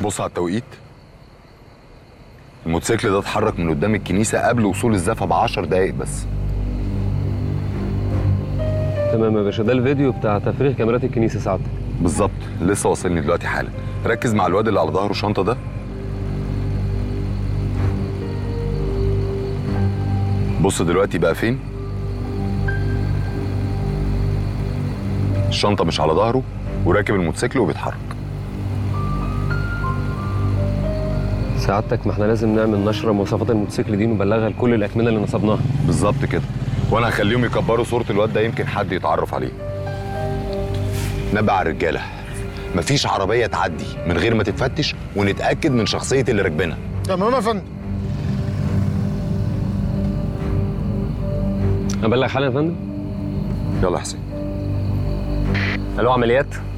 بص على التوقيت الموتوسيكل ده اتحرك من قدام الكنيسه قبل وصول الزفه ب 10 دقايق بس تمام يا باشا ده الفيديو بتاع تفريغ كاميرات الكنيسه سعادتك بالظبط لسه واصلني دلوقتي حالا ركز مع الواد اللي على ظهره شنطه ده بص دلوقتي بقى فين الشنطه مش على ظهره وراكب الموتوسيكل وبيتحرك سعادتك ما احنا لازم نعمل نشره مواصفات الموتوسيكل دي ونبلغها لكل الاكمنه اللي نصبناها بالظبط كده وانا هخليهم يكبروا صوره الواد ده يمكن حد يتعرف عليه نبع على الرجاله مفيش عربيه تعدي من غير ما تتفتش ونتاكد من شخصيه اللي راكبينها تمام يا فندم ابلغ حالا يا فندم يلا يا حسين الو عمليات